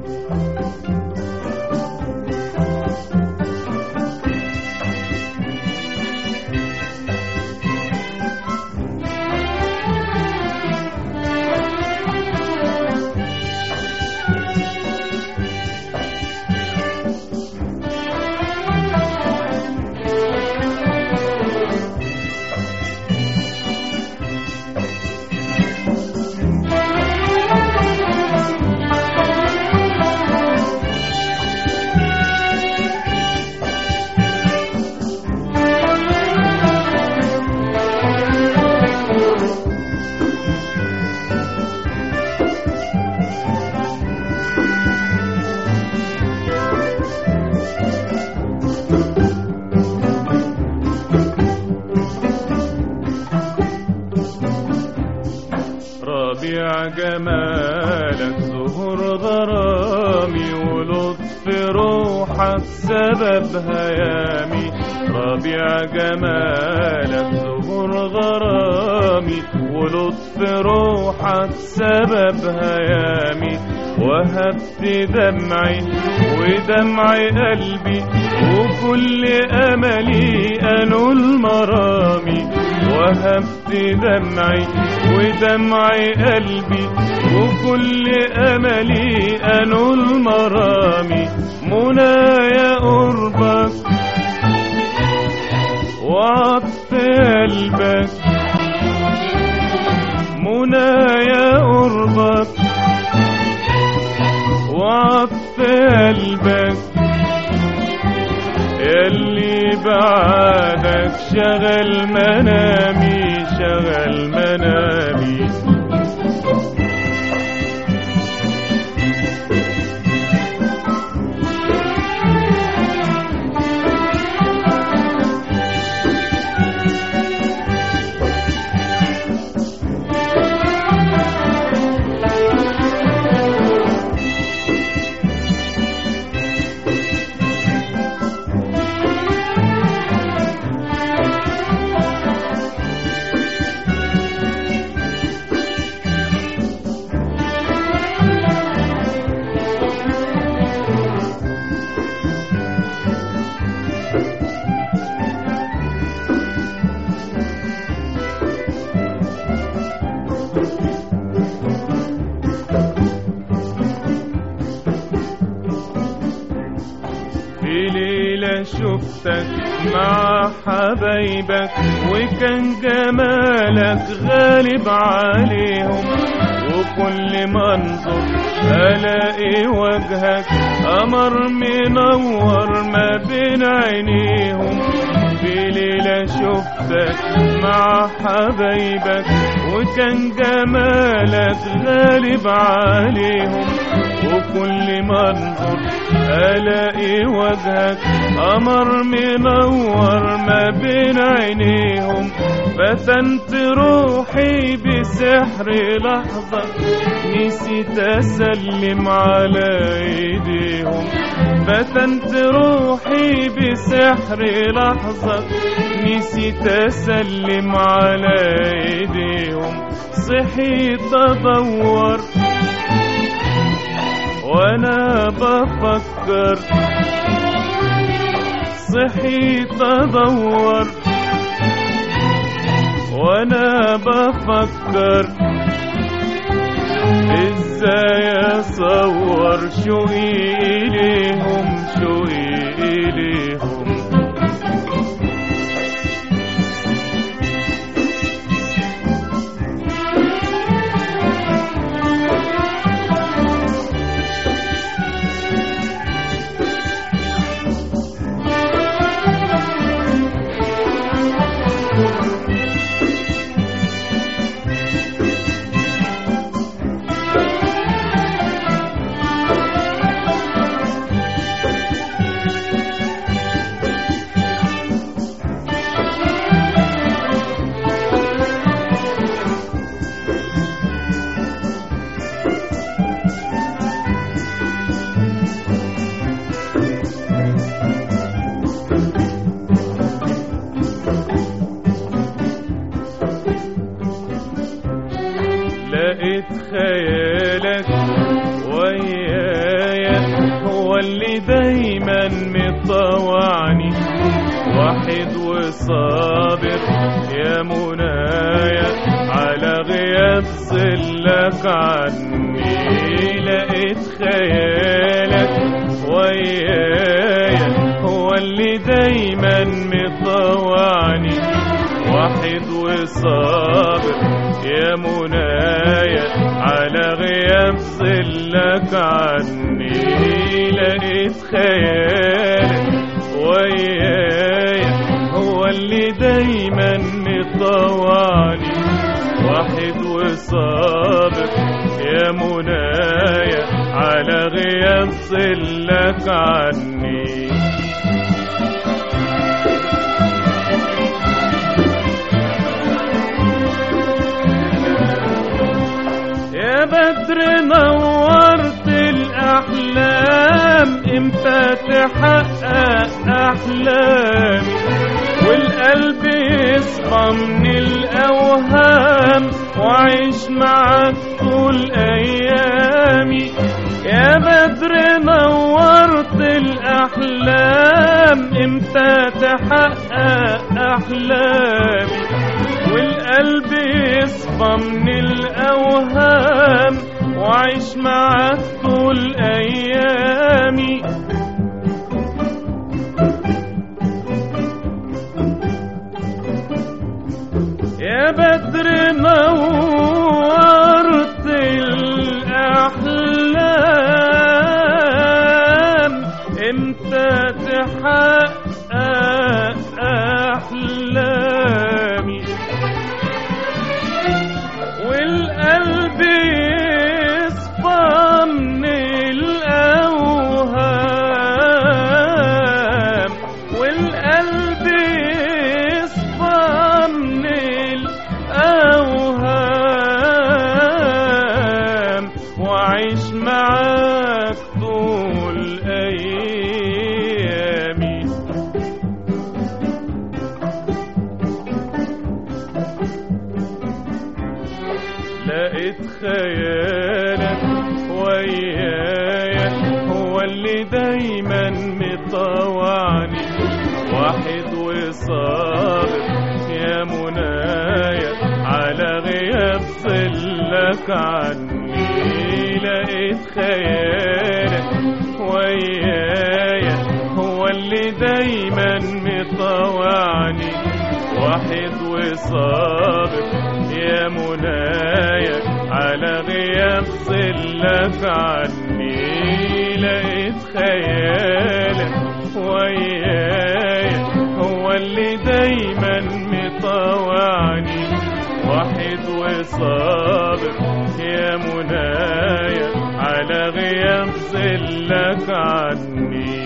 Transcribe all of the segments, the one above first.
ربيع جمالك زهور غرامي ولطف روحك سبب هيامي ربيع جمالك زهور غرامي ولطف روحك سبب هيامي وهبت دمعي ودمع قلبي وكل املي انول مرامي وهبت دمعي ودمع قلبي وكل املي انول مرامي منايا قربك وعطف قلبك منايا قربك وعطف قلبك يلي بعدك شغل منامي شغل منامي في ليلة شفتك مع حبايبك وكان جمالك غالب عليهم وكل ما انظر الاقي وجهك قمر منور ما بين عينيهم في ليلة شفتك مع حبايبك وكان جمالك غالب عليهم وكل ما انظر الاقي وجهك قمر منور ما بين عينيهم فتنت روحي بسحر لحظة نسيت اسلم على ايديهم فتنت روحي بسحر لحظة نسيت اسلم على ايديهم صحيت ادور وانا بفكر صحيت ادور وانا بفكر ازاي اصور شوقي اليهم شوقي اليهم لقيت خيالك وياي اللي دايما مطوعني واحد وصابر يا منايا على غياب ظلك عني لقيت خيالك ويايا هو اللي دايما مطوعني واحد وصابر يا منايا على غياب ظلك عني لقيت خيالك ويايا هو اللي دايما مطوعني واحد وصابر يا منايا على غياب ظلك عني يا بدر نورت الأحلام امتى تحقق أحلامي والقلب يصحى من الأوهام وعيش معاك طول أيامي يا بدر نورت الأحلام امتى تحقق أحلامي والقلب يصفى من الأوهام وعيش معاك طول أيامي يا بدر نورت الأحلام امتى تحقق أحلامي والقلب يصفى من الأوهام والقلب يصفى من الأوهام وعيش معاك طول أيامي لقيت خيالك ويايا هو اللي دايما مطوعني واحد وصابر يا منايا على غياب ظلك عني لقيت خيالك ويايا هو اللي دايما مطوعني واحد وصابر يا منايا على غياب ظلك عني لقيت خيالك ويايا هو اللي دايما مطوعني واحد وصابر يا منايا على غياب ظلك عني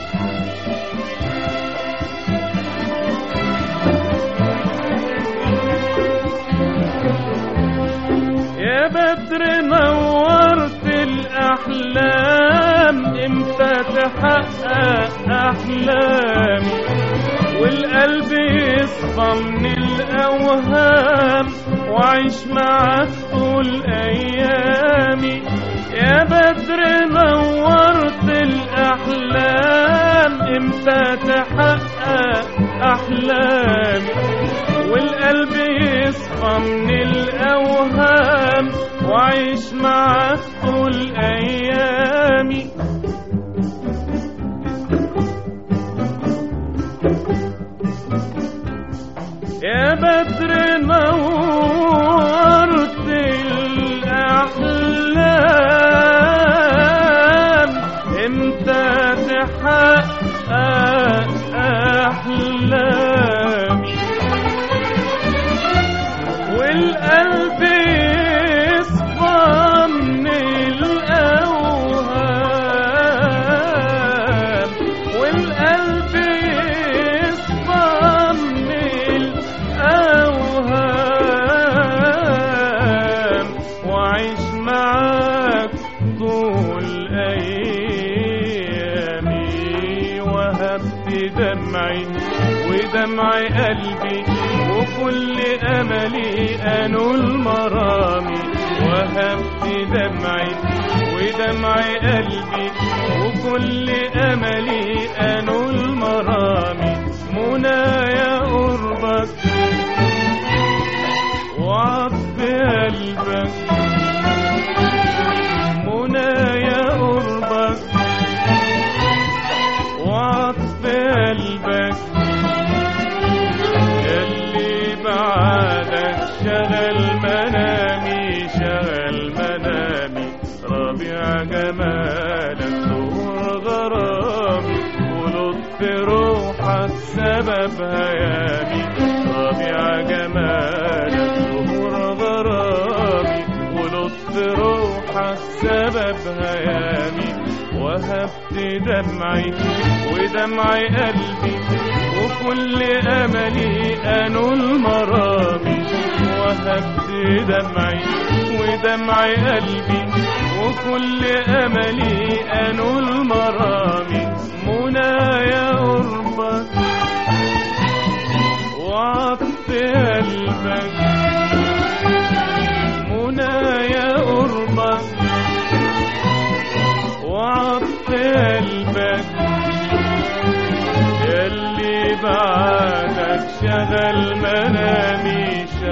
يا بدر نورت الأحلام امتى تحقق أحلامي والقلب يصفى من الأوهام وعيش معاك طول أيامي يا بدر نورت الأحلام امتى تحقق أحلامي والقلب يصفى من الأوهام وعيش معاك طول أيامي يا بدر نورت الأحلام امتى تحقق أحلامي والقلب يصفى من الأوهام والقلب يصفى من الأوهام وعيش معاك طول أيامي وهبت دمعي ودمع قلبي وكل أملي أنول مرامي وهبت دمعي ودمع قلبي وكل املي انول مرامي منايا قربك وعطف قلبك منايا قربك وعطف قلبك يلي بعدك شغل منامي شغل منامي ربيع جمالك ظهور غرامي ولطف روحك سبب هيامي ربيع جمالك ظهور غرامي ولطف روحك سبب هيامي وهبت دمعي ودمع قلبي وكل املي انول مرامي وهبت دمعي ودمع قلبي وكل املي انول مرامي منايا قربك وعطف قلبك منايا قربك وعطف قلبك يلي بعدك شغل منامي